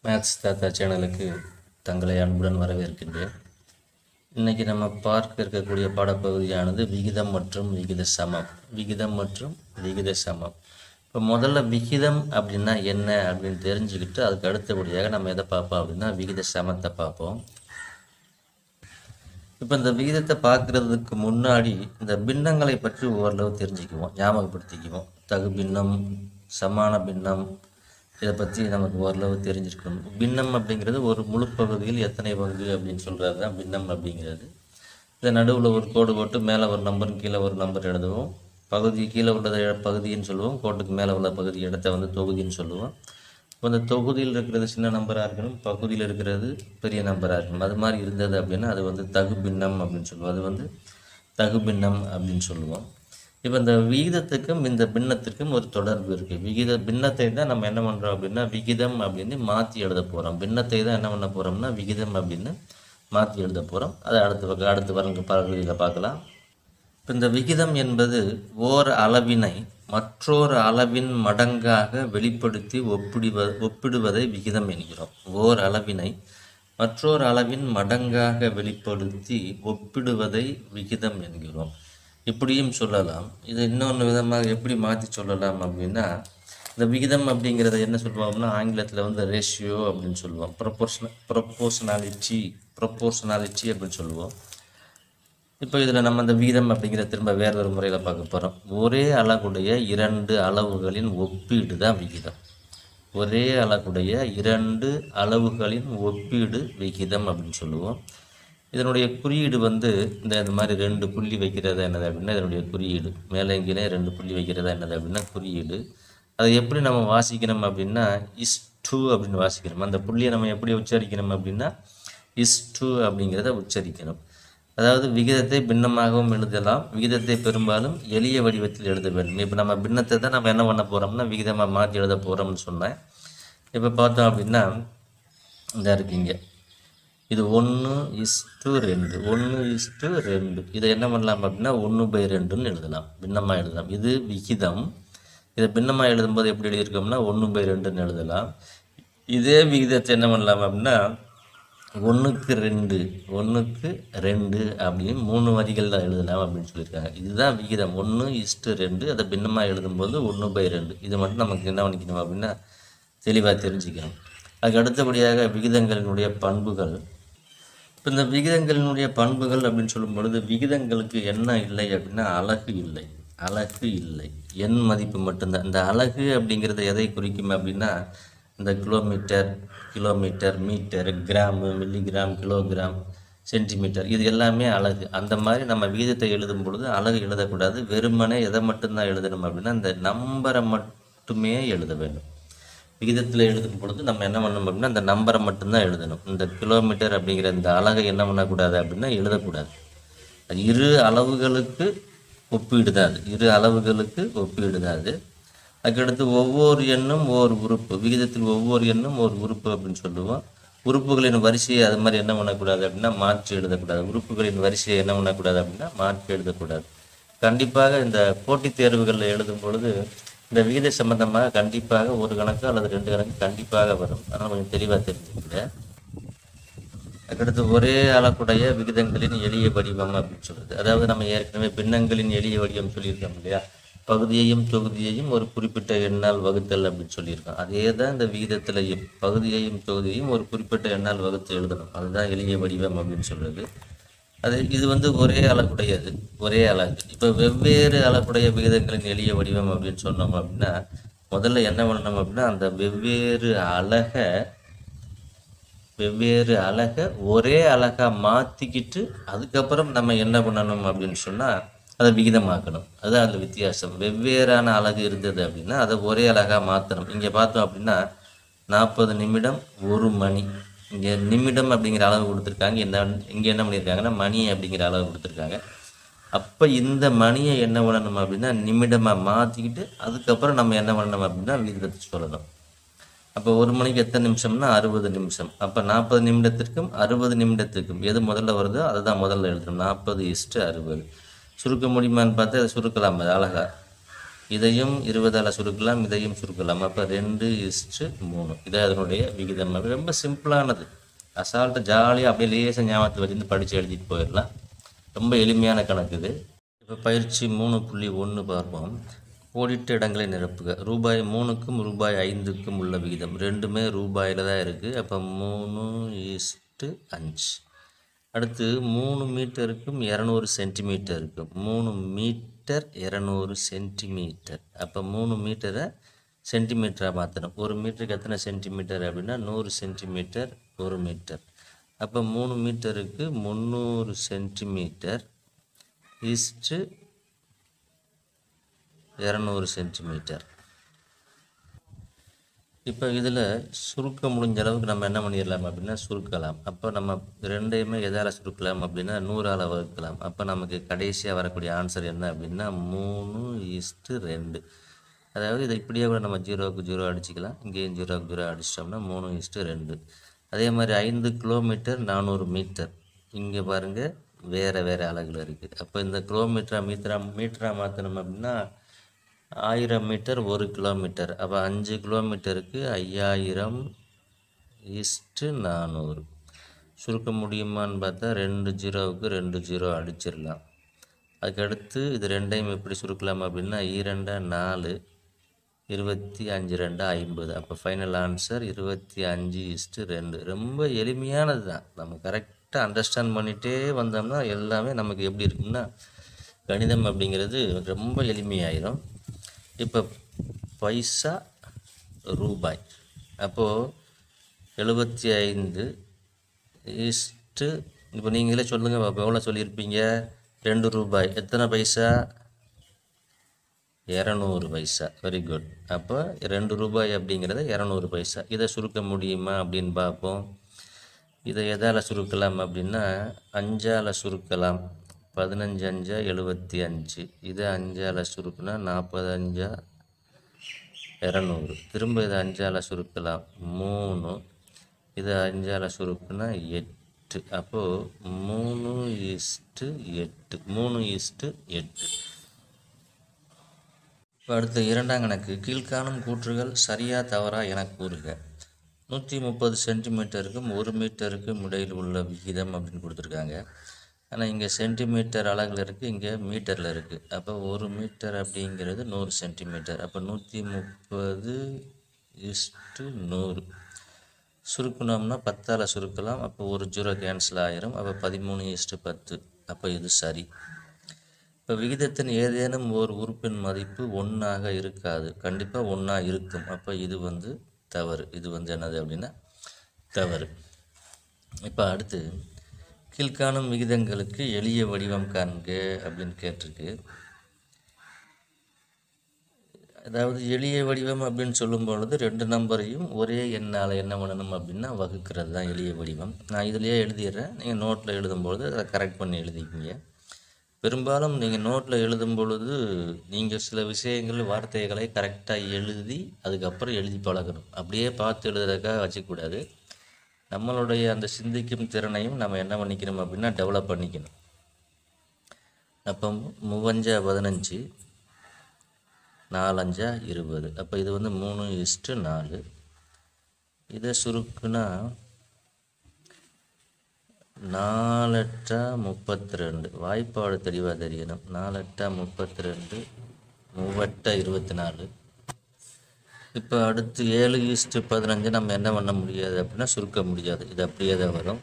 maths தாத்தா சேனலுக்கு தங்களை அன்புடன் வரவேற்கின்றேன் இன்னைக்கு நம்ம பார்க்க இருக்கக்கூடிய பாடப்பகுதியானது விகிதம் மற்றும் விகித சமம் விகிதம் மற்றும் விகித சமம் இப்போ முதல்ல விகிதம் அப்படின்னா என்ன அப்படின்னு தெரிஞ்சுக்கிட்டு அதுக்கு அடுத்தபடியாக நம்ம எதை பார்ப்போம் அப்படின்னா விகித சமத்தை பார்ப்போம் இப்போ இந்த விகிதத்தை பார்க்கறதுக்கு முன்னாடி இந்த பின்னங்களை பற்றி ஓரளவு தெரிஞ்சுக்குவோம் ஞாபகப்படுத்திக்குவோம் தகு பின்னம் சமான பின்னம் இதை பற்றி நமக்கு ஓரளவு தெரிஞ்சிருக்கணும் பின்னம் அப்படிங்கிறது ஒரு முழு பகுதியில் எத்தனை பங்கு அப்படின்னு சொல்கிறது தான் பின்னம் அப்படிங்கிறது இந்த நடுவில் ஒரு கோடு போட்டு மேலே ஒரு நம்பர் கீழே ஒரு நம்பர் எழுதுவோம் பகுதி கீழே உள்ளதை பகுதின்னு சொல்லுவோம் கோட்டுக்கு மேலே உள்ள பகுதி இடத்த வந்து தொகுதின்னு சொல்லுவோம் இப்போ இந்த தொகுதியில் இருக்கிறது சின்ன நம்பராக இருக்கணும் பகுதியில் இருக்கிறது பெரிய நம்பராக இருக்கணும் அது மாதிரி இருந்தது அப்படின்னா அது வந்து தகு பின்னம் அப்படின்னு சொல்லுவோம் அது வந்து தகு பின்னம் அப்படின்னு சொல்லுவோம் இப்போ இந்த விகிதத்துக்கும் இந்த பின்னத்திற்கும் ஒரு தொடர்பு இருக்குது விகித பின்னத்தை தான் நம்ம என்ன பண்ணுறோம் அப்படின்னா விகிதம் அப்படின்னு மாற்றி எழுத போகிறோம் பின்னத்தை தான் என்ன பண்ண போகிறோம்னா விகிதம் அப்படின்னு மாற்றி எழுத போகிறோம் அதை அடுத்து பக்க- அடுத்து வரங்க பகுதியில் பார்க்கலாம் இப்போ இந்த விகிதம் என்பது ஓர் அளவினை மற்றொரு அளவின் மடங்காக வெளிப்படுத்தி ஒப்பிடுவ ஒப்பிடுவதை விகிதம் என்கிறோம் ஓர் அளவினை மற்றொரு அளவின் மடங்காக வெளிப்படுத்தி ஒப்பிடுவதை விகிதம் என்கிறோம் இப்படியும் சொல்லலாம் இது இன்னொன்று விதமாக எப்படி மாற்றி சொல்லலாம் அப்படின்னா இந்த விகிதம் அப்படிங்கிறத என்ன சொல்லுவோம்னா ஆங்கிலத்தில் வந்து ரேஷியோ அப்படின்னு சொல்லுவோம் ப்ரொபோர்ஷன ப்ரொப்போர்ஷனாலிட்டி ப்ரொப்போர்ஷனாலிட்டி அப்படின்னு சொல்லுவோம் இப்போ இதில் நம்ம இந்த வீதம் அப்படிங்கிற திரும்ப வேற ஒரு முறையில் பார்க்க போகிறோம் ஒரே அளவுடைய இரண்டு அளவுகளின் ஒப்பீடு தான் விகிதம் ஒரே அளவுடைய இரண்டு அளவுகளின் ஒப்பீடு விகிதம் அப்படின்னு சொல்லுவோம் இதனுடைய குறியீடு வந்து இந்த இந்த மாதிரி ரெண்டு புள்ளி வைக்கிறதா என்னது அப்படின்னா இதனுடைய குறியீடு மேலே கீழே ரெண்டு புள்ளி வைக்கிறதா என்னது அப்படின்னா குறியீடு அதை எப்படி நம்ம வாசிக்கணும் அப்படின்னா இஸ் டூ அப்படின்னு வாசிக்கணும் அந்த புள்ளியை நம்ம எப்படி உச்சரிக்கணும் அப்படின்னா இஸ் டூ அப்படிங்கிறத உச்சரிக்கணும் அதாவது விகிதத்தை பின்னமாகவும் எழுதலாம் விகிதத்தை பெரும்பாலும் எளிய வடிவத்தில் எழுத வேண்டும் இப்போ நம்ம பின்னத்தை தான் நம்ம என்ன பண்ண போகிறோம்னா விகிதமாக மாற்றி எழுத போகிறோம்னு சொன்னேன் இப்போ பார்த்தோம் அப்படின்னா இந்த இருக்கீங்க இது ஒன்று இஸ் டு ரெண்டு ஒன்று இஸ் டு ரெண்டு இதை என்ன பண்ணலாம் அப்படின்னா ஒன்று பை ரெண்டுன்னு எழுதலாம் பின்னமாக எழுதலாம் இது விகிதம் இதை பின்னமாக எழுதும்போது எப்படி எழுதியிருக்கோம்னா ஒன்று பை ரெண்டுன்னு எழுதலாம் இதே விகிதத்தை என்ன பண்ணலாம் அப்படின்னா ஒன்றுக்கு ரெண்டு ஒன்றுக்கு ரெண்டு அப்படின்னு மூணு வரிகளில் எழுதலாம் அப்படின்னு சொல்லியிருக்காங்க இதுதான் விகிதம் ஒன்று இஸ்ட்டு ரெண்டு அதை பின்னமாக எழுதும்போது ஒன்று பை ரெண்டு இது மட்டும் நமக்கு என்ன பண்ணிக்கணும் அப்படின்னா தெளிவாக தெரிஞ்சுக்கணும் அதுக்கு அடுத்தபடியாக விகிதங்களினுடைய பண்புகள் இப்போ இந்த விகிதங்களினுடைய பண்புகள் அப்படின்னு சொல்லும் பொழுது விகிதங்களுக்கு என்ன இல்லை அப்படின்னா அழகு இல்லை அழகு இல்லை எண் மதிப்பு மட்டும்தான் இந்த அழகு அப்படிங்கிறது எதை குறிக்கும் அப்படின்னா இந்த kilometre kilometre metre gram milligram kilogram centimetre இது எல்லாமே அழகு அந்த மாதிரி நம்ம விகிதத்தை எழுதும் பொழுது அழகு எழுதக்கூடாது வெறுமனே எதை மட்டும்தான் எழுதணும் அப்படின்னா இந்த நம்பரை மட்டுமே எழுத வேண்டும் விகிதத்தில் எழுதும் பொழுது நம்ம என்ன பண்ணணும் அப்படின்னா அந்த நம்பரை மட்டும்தான் எழுதணும் இந்த கிலோமீட்டர் அப்படிங்கிற இந்த அலகை என்ன பண்ணக்கூடாது அப்படின்னா எழுதக்கூடாது அது இரு அளவுகளுக்கு ஒப்பீடு தான் அது இரு அளவுகளுக்கு ஒப்பீடு தான் அது அதுக்கடுத்து ஒவ்வொரு எண்ணும் ஒவ்வொரு உறுப்பு விகிதத்தில் ஒவ்வொரு எண்ணும் ஒரு உறுப்பு அப்படின்னு சொல்லுவோம் உறுப்புகளின் வரிசையை அது மாதிரி என்ன பண்ணக்கூடாது அப்படின்னா மாற்றி எழுதக்கூடாது உறுப்புகளின் வரிசையை என்ன பண்ணக்கூடாது அப்படின்னா மாற்றி எழுதக்கூடாது கண்டிப்பாக இந்த போட்டித் தேர்வுகளில் எழுதும் பொழுது இந்த விகித சம்பந்தமாக கண்டிப்பாக ஒரு கணக்கு அல்லது ரெண்டு கணக்கு கண்டிப்பாக வரும் அதனால் கொஞ்சம் தெளிவாக தெரிஞ்சுக்கிங்க அதுக்கடுத்து ஒரே அளக்குடைய விகிதங்களின் எளிய வடிவம் அப்படின்னு சொல்றது அதாவது நம்ம ஏற்கனவே பின்னங்களின் எளிய வடிவம் சொல்லியிருக்கோம் இல்லையா பகுதியையும் தொகுதியையும் ஒரு குறிப்பிட்ட எண்ணால் வகுத்தல் அப்படின்னு சொல்லியிருக்கோம் அதே தான் இந்த விகிதத்திலையும் பகுதியையும் தொகுதியையும் ஒரு குறிப்பிட்ட எண்ணால் வகுத்து எழுதணும் அதுதான் எளிய வடிவம் அப்படின்னு சொல்றது அது இது வந்து ஒரே அளவுடையது ஒரே அலகு இப்போ வெவ்வேறு அளவுடைய விகிதங்களின் எளிய வடிவம் அப்படின்னு சொன்னோம் அப்படின்னா முதல்ல என்ன பண்ணணும் அப்படின்னா அந்த வெவ்வேறு அலகை வெவ்வேறு அழகை ஒரே அழகா மாற்றிக்கிட்டு அதுக்கப்புறம் நம்ம என்ன பண்ணணும் அப்படின்னு சொன்னால் அதை விகிதமாக்கணும் அதுதான் அதில் வித்தியாசம் வெவ்வேறான அழகு இருந்தது அப்படின்னா அதை ஒரே அழகா மாற்றணும் இங்கே பார்த்தோம் அப்படின்னா நாற்பது நிமிடம் ஒரு மணி இங்கே நிமிடம் அப்படிங்கிற அளவு கொடுத்துருக்காங்க என்ன இங்கே என்ன பண்ணியிருக்காங்கன்னா மணி அப்படிங்கிற அளவு கொடுத்துருக்காங்க அப்போ இந்த மணியை என்ன பண்ணணும் அப்படின்னா நிமிடமாக மாற்றிக்கிட்டு அதுக்கப்புறம் நம்ம என்ன பண்ணணும் அப்படின்னா விகிதத்தை சொல்லணும் அப்போ ஒரு மணிக்கு எத்தனை நிமிஷம்னா அறுபது நிமிஷம் அப்போ நாற்பது நிமிடத்திற்கும் அறுபது நிமிடத்திற்கும் எது முதல்ல வருதோ அதுதான் முதல்ல எழுதணும் நாற்பது இஸ்ட்டு அறுபது சுருக்க முடியுமான்னு பார்த்தா அதை சுருக்கலாம் அது அழகா இதையும் இருபதால் சுருக்கலாம் இதையும் சுருக்கலாம் அப்போ ரெண்டு இஸ்ட்டு மூணு இது அதனுடைய விகிதம் ரொம்ப சிம்பிளானது அசால்ட்டு ஜாலியாக அப்படியே லேசாக ஞாபகத்தில் வச்சுருந்து படித்து எழுதிட்டு போயிடலாம் ரொம்ப எளிமையான கணக்கு இது இப்போ பயிற்சி மூணு புள்ளி ஒன்று பார்ப்போம் கோடிட்ட இடங்களை நிரப்புக ரூபாய் மூணுக்கும் ரூபாய் ஐந்துக்கும் உள்ள விகிதம் ரெண்டுமே ரூபாயில் தான் இருக்குது அப்போ மூணு இஸ்ட்டு அஞ்சு அடுத்து மூணு மீட்டருக்கும் இரநூறு சென்டிமீட்டருக்கும் மூணு மீட்டர் இரநூறு சென்டிமீட்டர் அப்போ மூணு மீட்டரை சென்டிமீட்டராக மாற்றணும் ஒரு மீட்டருக்கு எத்தனை சென்டிமீட்டர் அப்படின்னா நூறு சென்டிமீட்டர் ஒரு மீட்டர் அப்போ மூணு மீட்டருக்கு முந்நூறு சென்டிமீட்டர் இஸ்ட்டு இரநூறு சென்டிமீட்டர் இப்போ இதில் சுருக்க முடிஞ்ச அளவுக்கு நம்ம என்ன பண்ணிடலாம் அப்படின்னா சுருக்கலாம் அப்போ நம்ம ரெண்டையுமே எதால் சுருக்கலாம் அப்படின்னா நூறால் வகுக்கலாம் அப்போ நமக்கு கடைசியாக வரக்கூடிய ஆன்சர் என்ன அப்படின்னா மூணு இஸ்ட்டு ரெண்டு அதாவது இதை இப்படியே கூட நம்ம ஜீரோவுக்கு ஜீரோ அடிச்சுக்கலாம் இங்கேயும் ஜீரோவுக்கு ஜீரோ அடிச்சிட்டோம்னா மூணு இஸ்ட்டு ரெண்டு அதே மாதிரி ஐந்து கிலோமீட்டர் நானூறு மீட்டர் இங்கே பாருங்கள் வேறு வேறு அலகுல இருக்குது அப்போ இந்த கிலோமீட்டரா மீட்டரா மீட்டரா மாற்றணும் அப்படின்னா ஆயிரம் மீட்டர் ஒரு கிலோமீட்டர் அப்போ அஞ்சு கிலோமீட்டருக்கு ஐயாயிரம் இஸ்ட்டு நானூறு சுருக்க முடியுமான்னு பார்த்தா ரெண்டு ஜீரோவுக்கு ரெண்டு ஜீரோ அடிச்சிடலாம் அதுக்கடுத்து இது ரெண்டையும் எப்படி சுருக்கலாம் அப்படின்னா ஈரெண்டா நாலு இருபத்தி அஞ்சு ரெண்டா ஐம்பது அப்போ ஃபைனல் ஆன்சர் இருபத்தி அஞ்சு இஸ்ட்டு ரெண்டு ரொம்ப எளிமையானது தான் நம்ம கரெக்டாக அண்டர்ஸ்டாண்ட் பண்ணிகிட்டே வந்தோம்னா எல்லாமே நமக்கு எப்படி இருக்கும்னா கணிதம் அப்படிங்கிறது ரொம்ப எளிமையாயிரும் இப்போ பைசா ரூபாய் அப்போது எழுபத்தி ஐந்து இஸ்ட்டு இப்போ நீங்களே சொல்லுங்கள் பாப்பா எவ்வளோ சொல்லியிருப்பீங்க ரெண்டு ரூபாய் எத்தனை பைசா இரநூறு பைசா வெரி குட் அப்போ ரெண்டு ரூபாய் அப்படிங்கிறத இரநூறு பைசா இதை சுருக்க முடியுமா அப்படின்னு பார்ப்போம் இதை எதால் சுருக்கலாம் அப்படின்னா அஞ்சால் சுருக்கலாம் பதினஞ்சு அஞ்சா எழுபத்தி அஞ்சு இதை அஞ்சால் சுருக்குனா நாற்பது அஞ்சா இரநூறு திரும்ப இதை அஞ்சால் சுருக்கலாம் மூணு இதை அஞ்சால் சுருக்குனா எட்டு அப்போது மூணு இஸ்ட்டு எட்டு மூணு இஸ்ட்டு எட்டு இப்போ அடுத்த இரண்டாம் கணக்கு கீழ்காணும் கூற்றுகள் சரியா தவறா என கூறுக நூற்றி முப்பது சென்டிமீட்டருக்கும் ஒரு மீட்டருக்கும் இடையில் உள்ள விகிதம் அப்படின்னு கொடுத்துருக்காங்க ஆனால் இங்கே சென்டிமீட்டர் அலகில் இருக்குது இங்கே மீட்டரில் இருக்குது அப்போ ஒரு மீட்டர் அப்படிங்கிறது நூறு சென்டிமீட்டர் அப்போ நூற்றி முப்பது இஸ்ட்டு நூறு சுருக்கணும்னா பத்தால் சுருக்கலாம் அப்போ ஒரு ஜீரோ கேன்சல் ஆயிரும் அப்போ பதிமூணு இஸ்ட்டு பத்து அப்போ இது சரி இப்போ விகிதத்தின் ஏதேனும் ஒரு உறுப்பின் மதிப்பு ஒன்றாக இருக்காது கண்டிப்பாக ஒன்றா இருக்கும் அப்போ இது வந்து தவறு இது வந்து என்னது அப்படின்னா தவறு இப்போ அடுத்து கீழ்காணும் விகிதங்களுக்கு எளிய வடிவம் காண்க அப்படின்னு கேட்டிருக்கு அதாவது எளிய வடிவம் அப்படின்னு சொல்லும் பொழுது ரெண்டு நம்பரையும் ஒரே எண்ணால் என்ன பண்ணணும் அப்படின்னா வகுக்கிறது தான் எளிய வடிவம் நான் இதுலேயே எழுதிடுறேன் நீங்கள் நோட்டில் எழுதும்பொழுது அதை கரெக்ட் பண்ணி எழுதிக்கிங்க பெரும்பாலும் நீங்கள் நோட்டில் எழுதும் பொழுது நீங்கள் சில விஷயங்கள் வார்த்தைகளை கரெக்டாக எழுதி அதுக்கப்புறம் எழுதி பழகணும் அப்படியே பார்த்து எழுதுறதுக்காக வச்சுக்கூடாது நம்மளுடைய அந்த சிந்திக்கும் திறனையும் நம்ம என்ன பண்ணிக்கணும் அப்படின்னா டெவலப் பண்ணிக்கணும் அப்போ மூவஞ்சா பதினஞ்சு நாலஞ்சா இருபது அப்போ இது வந்து மூணு இஸ்ட்டு நாலு இதை சுருக்குனா நாலெட்டா முப்பத்தி ரெண்டு வாய்ப்பாடு தெளிவாக தெரியணும் நாலெட்டா முப்பத்தி ரெண்டு மூவெட்டா இருபத்தி நாலு இப்போ அடுத்து ஏழு ஈஸ்ட்டு பதினஞ்சு நம்ம என்ன பண்ண முடியாது அப்படின்னா சுருக்க முடியாது இது அப்படியே தான் வரும்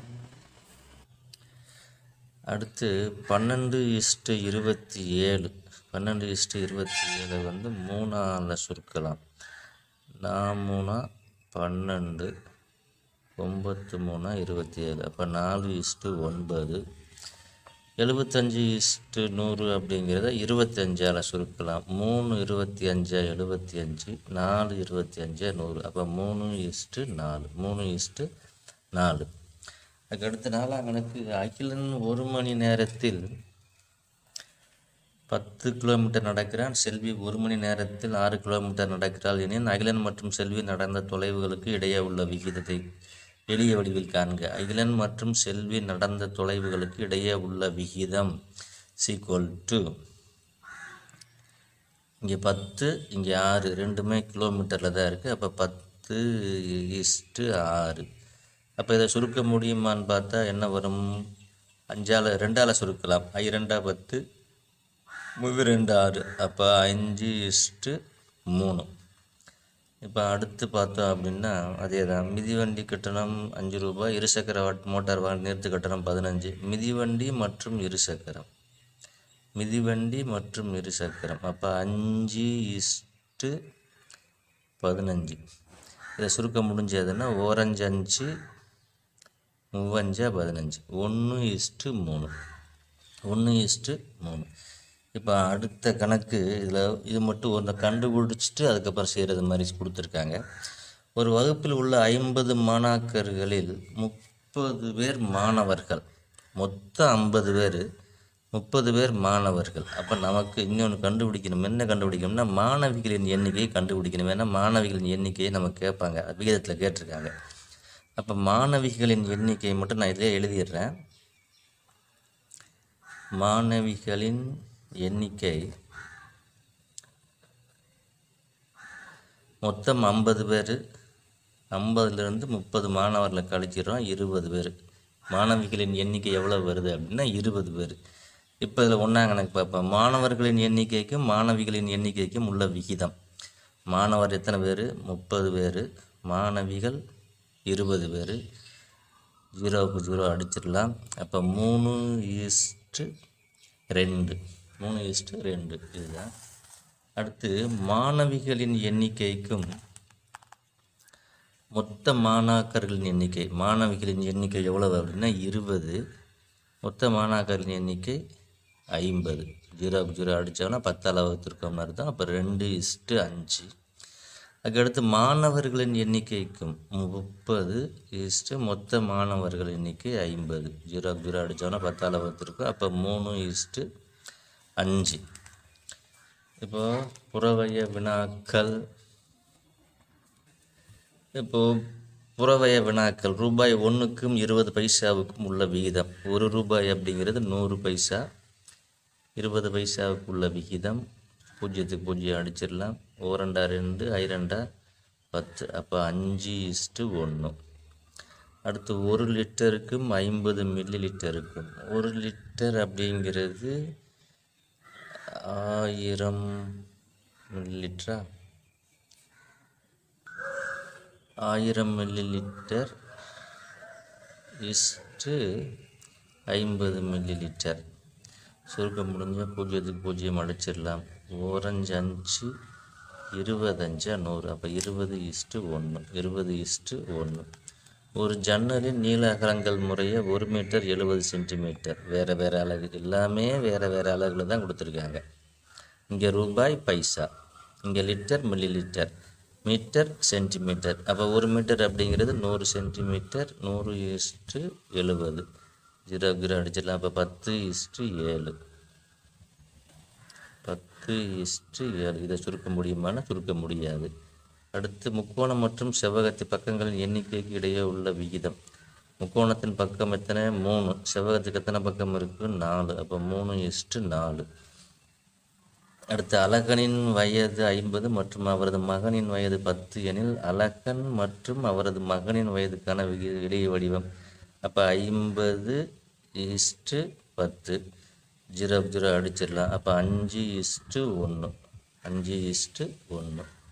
அடுத்து பன்னெண்டு இஸ்ட்டு இருபத்தி ஏழு பன்னெண்டு இஸ்ட்டு இருபத்தி ஏழு வந்து மூணால் சுருக்கலாம் நான் மூணா பன்னெண்டு ஒம்பத்து மூணா இருபத்தி ஏழு அப்போ நாலு இஸ்ட்டு ஒன்பது எழுபத்தஞ்சு இஸ்ட்டு நூறு அப்படிங்கிறத இருபத்தஞ்சால் சுருக்கலாம் மூணு இருபத்தி அஞ்சா எழுபத்தி அஞ்சு நாலு இருபத்தி அஞ்சா நூறு அப்போ மூணு இஸ்ட்டு நாலு மூணு இஸ்ட்டு நாலு அதுக்கடுத்த நாலாம் கணக்கு அகிலன் ஒரு மணி நேரத்தில் பத்து கிலோமீட்டர் நடக்கிறான் செல்வி ஒரு மணி நேரத்தில் ஆறு கிலோமீட்டர் நடக்கிறாள் எனின் அகிலன் மற்றும் செல்வி நடந்த தொலைவுகளுக்கு இடையே உள்ள விகிதத்தை எளிய வடிவில் காண்க அகிலன் மற்றும் செல்வி நடந்த தொலைவுகளுக்கு இடையே உள்ள விகிதம் சீக்வல் டு இங்கே பத்து இங்கே ஆறு ரெண்டுமே கிலோமீட்டரில் தான் இருக்குது அப்போ பத்து இஸ்ட்டு ஆறு அப்போ இதை சுருக்க முடியுமான்னு பார்த்தா என்ன வரும் அஞ்சால் ரெண்டால் சுருக்கலாம் ஐ ரெண்டா பத்து முழு ரெண்டு ஆறு அப்போ அஞ்சு இஸ்ட்டு மூணு இப்போ அடுத்து பார்த்தோம் அப்படின்னா அதே தான் மிதிவண்டி கட்டணம் அஞ்சு ரூபாய் இருசக்கர வாட்- மோட்டார் வாகன நிறுத்து கட்டணம் பதினஞ்சு மிதிவண்டி மற்றும் இருசக்கரம் மிதிவண்டி மற்றும் இருசக்கரம் அப்போ அஞ்சு இஸ்ட்டு பதினஞ்சு இதை சுருக்க முடிஞ்சதுன்னா ஓரஞ்சு அஞ்சு மூவஞ்சா பதினஞ்சு ஒன்று இஸ்ட்டு மூணு ஒன்று இஸ்ட்டு மூணு இப்போ அடுத்த கணக்கு இதில் இது மட்டும் ஒன்றை கண்டுபிடிச்சிட்டு அதுக்கப்புறம் செய்கிறது மாதிரி கொடுத்துருக்காங்க ஒரு வகுப்பில் உள்ள ஐம்பது மாணாக்கர்களில் முப்பது பேர் மாணவர்கள் மொத்தம் ஐம்பது பேர் முப்பது பேர் மாணவர்கள் அப்போ நமக்கு இன்னொன்று கண்டுபிடிக்கணும் என்ன கண்டுபிடிக்கணும்னா மாணவிகளின் எண்ணிக்கையை கண்டுபிடிக்கணும் ஏன்னா மாணவிகளின் எண்ணிக்கையை நம்ம கேட்பாங்க விகிதத்தில் கேட்டிருக்காங்க அப்போ மாணவிகளின் எண்ணிக்கையை மட்டும் நான் இதிலே எழுதிடுறேன் மாணவிகளின் எண்ணிக்கை மொத்தம் ஐம்பது பேர் ஐம்பதுலேருந்து முப்பது மாணவர்களை கழிச்சிடுறோம் இருபது பேர் மாணவிகளின் எண்ணிக்கை எவ்வளோ வருது அப்படின்னா இருபது பேர் இப்போ இதில் ஒன்றாம் கணக்கு பார்ப்போம் மாணவர்களின் எண்ணிக்கைக்கும் மாணவிகளின் எண்ணிக்கைக்கும் உள்ள விகிதம் மாணவர் எத்தனை பேர் முப்பது பேர் மாணவிகள் இருபது பேர் ஜீரோவுக்கு ஜீரோ அடிச்சிடலாம் அப்போ மூணு ஈஸ்ட்டு ரெண்டு மூணு ஈஸ்ட்டு ரெண்டு இதுதான் அடுத்து மாணவிகளின் எண்ணிக்கைக்கும் மொத்த மாணாக்கர்களின் எண்ணிக்கை மாணவிகளின் எண்ணிக்கை எவ்வளவு அப்படின்னா இருபது மொத்த மாணாக்கர்களின் எண்ணிக்கை ஐம்பது ஜீரோவுக்கு ஜீரோ அடித்தோம்னா பத்தால் வகுத்திருக்கோம் மாதிரி தான் அப்போ ரெண்டு இஸ்ட்டு அஞ்சு அதுக்கடுத்து மாணவர்களின் எண்ணிக்கைக்கும் முப்பது இஸ்ட்டு மொத்த மாணவர்கள் எண்ணிக்கை ஐம்பது ஜீரோ ஜீரோ அடித்தோன்னா பத்தால் வகுத்திருக்கோம் அப்போ மூணு இஸ்ட்டு அஞ்சு இப்போ புறவய வினாக்கள் இப்போ புறவய வினாக்கள் ரூபாய் ஒன்றுக்கும் இருபது பைசாவுக்கும் உள்ள விகிதம் ஒரு ரூபாய் அப்படிங்கிறது நூறு பைசா இருபது பைசாவுக்கு உள்ள விகிதம் பூஜ்ஜியத்துக்கு பூஜ்ஜியம் அடிச்சிடலாம் ஓரெண்டா ரெண்டு ஐரெண்டா பத்து அப்போ அஞ்சு இஸ்ட்டு ஒன்று அடுத்து ஒரு லிட்டருக்கும் ஐம்பது மில்லி லிட்டருக்கும் ஒரு லிட்டர் அப்படிங்கிறது ஆயிரம் மில்லி லிட்டரா ஆயிரம் மில்லி லிட்டர் இஸ்ட்டு ஐம்பது மில்லி லிட்டர் சுருக்க முடிஞ்சால் பூஜ்ஜியத்துக்கு பூஜ்ஜியம் அடிச்சிடலாம் ஓரஞ்சு அஞ்சு இருபத்தஞ்சா நூறு அப்போ இருபது இஸ்ட்டு ஒன்று இருபது இஸ்ட்டு ஒன்று ஒரு ஜன்னலின் நீள அகலங்கள் முறையே ஒரு மீட்டர் எழுபது சென்டிமீட்டர் வேறு வேறு அலகு எல்லாமே வேறு வேறு அலகுல தான் கொடுத்துருக்காங்க இங்கே ரூபாய் பைசா இங்கே litre millilitre metre centimetre அப்போ ஒரு மீட்டர் அப்படிங்கிறது நூறு சென்டிமீட்டர் நூறு இஸ்ட்டு எழுபது ஜீரோ ஜீரோ அடிச்சிடலாம் அப்போ பத்து இஸ்ட்டு ஏழு பத்து இஸ்ட்டு ஏழு இதை சுருக்க முடியுமானா சுருக்க முடியாது அடுத்து முக்கோணம் மற்றும் செவ்வகத்து பக்கங்களின் எண்ணிக்கைக்கு இடையே உள்ள விகிதம் முக்கோணத்தின் பக்கம் எத்தனை மூணு செவ்வகத்துக்கு எத்தனை பக்கம் இருக்கு நாலு அப்போ மூணு இஸ்ட்டு நாலு அடுத்து அழகனின் வயது ஐம்பது மற்றும் அவரது மகனின் வயது பத்து எனில் அழகன் மற்றும் அவரது மகனின் வயதுக்கான விகி இடையே வடிவம் அப்போ ஐம்பது இஸ்ட்டு பத்து ஜீரோ ஜீரோ அடிச்சிடலாம் அப்போ அஞ்சு இஸ்ட்டு ஒன்று அஞ்சு இஸ்ட்டு ஒன்று